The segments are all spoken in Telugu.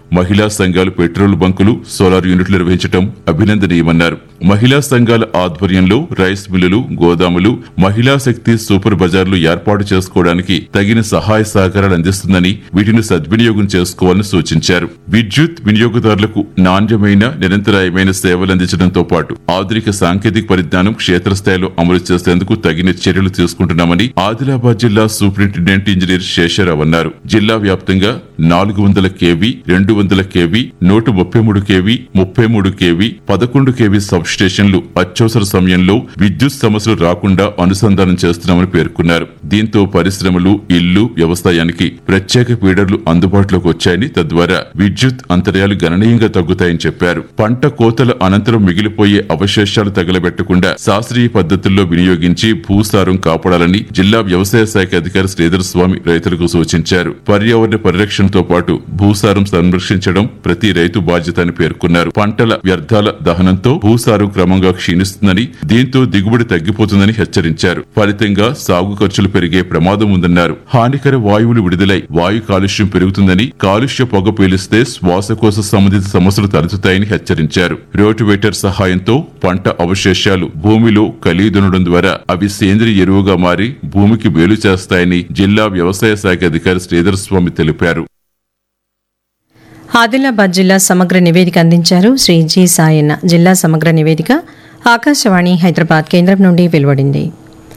మహిళా సంఘాలు పెట్రోల్ బంకులు సోలార్ యూనిట్లు నిర్వహించడం అభినందనీయమన్నారు మహిళా సంఘాల ఆధ్వర్యంలో రైస్ మిల్లులు గోదాములు మహిళా శక్తి సూపర్ బజార్లు ఏర్పాటు చేసుకోవడానికి తగిన సహాయ సహకారాలు అందిస్తుందని వీటిని సద్వినియోగం చేసుకోవాలని సూచించారు విద్యుత్ వినియోగదారులకు నాణ్యమైన నిరంతరాయమైన సేవలు అందించడంతో పాటు ఆధునిక సాంకేతిక పరిజ్ఞానం క్షేత్రస్థాయిలో అమలు చేసేందుకు తగిన చర్యలు తీసుకుంటున్నామని ఆదిలాబాద్ జిల్లా సూపరింటెండెంట్ ఇంజనీర్ శేషరావు అన్నారు జిల్లా వ్యాప్తంగా నాలుగు వందల కేవీ రెండు వందల కేవీ నూట ముప్పై మూడు కేవీ ముప్పై మూడు కేవీ పదకొండు కేవీ సబ్ స్టేషన్లు అత్యవసర సమయంలో విద్యుత్ సమస్యలు రాకుండా అనుసంధానం చేస్తున్నామని పేర్కొన్నారు దీంతో పరిశ్రమలు ఇల్లు వ్యవసాయానికి ప్రత్యేక ఫీడర్లు అందుబాటులోకి వచ్చాయని తద్వారా విద్యుత్ అంతరాయాలు గణనీయంగా తగ్గుతాయని చెప్పారు పంట కోతల అనంతరం మిగిలిపోయే అవశేషాలు తగలబెట్టకుండా శాస్త్రీయ పద్ధతుల్లో వినియోగించి భూసారం కాపాడాలని జిల్లా వ్యవసాయ శాఖ అధికారి శ్రీధర్ స్వామి రైతులకు సూచించారు పర్యావరణ పరిరక్షణతో పాటు భూసారం సంరక్షించడం ప్రతి రైతు బాధ్యత అని పేర్కొన్నారు పంటల వ్యర్థాల దహనంతో భూసారం క్రమంగా క్షీణిస్తుందని దీంతో దిగుబడి తగ్గిపోతుందని హెచ్చరించారు ఫలితంగా సాగు ఖర్చులు పెరిగే ప్రమాదం ఉందన్నారు హానికర వాయువులు విడుదలై వాయు కాలుష్యం పెరుగుతుందని కాలుష్య పొగ పీలిస్తే శ్వాసకోశ సంబంధిత సమస్యలు తలెత్తుతాయని హెచ్చరించారు రోటివేటర్ సహాయంతో పంట అవశేషాలు భూమిలో కలిదునడం ద్వారా అవి సేంద్రియ ఎరువుగా మారి భూమికి మేలు చేస్తాయని జిల్లా వ్యవసాయ శాఖ అధికారి శ్రీధర్ స్వామి తెలిపారు ఆదిలాబాద్ జిల్లా సమగ్ర నివేదిక అందించారు శ్రీ జి సాయన్న జిల్లా సమగ్ర నివేదిక ఆకాశవాణి హైదరాబాద్ కేంద్రం నుండి వెలువడింది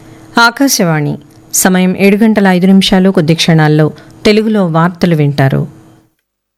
ఆకాశవాణి సమయం ఏడు గంటల ఐదు నిమిషాలు కొద్ది క్షణాల్లో తెలుగులో వార్తలు వింటారు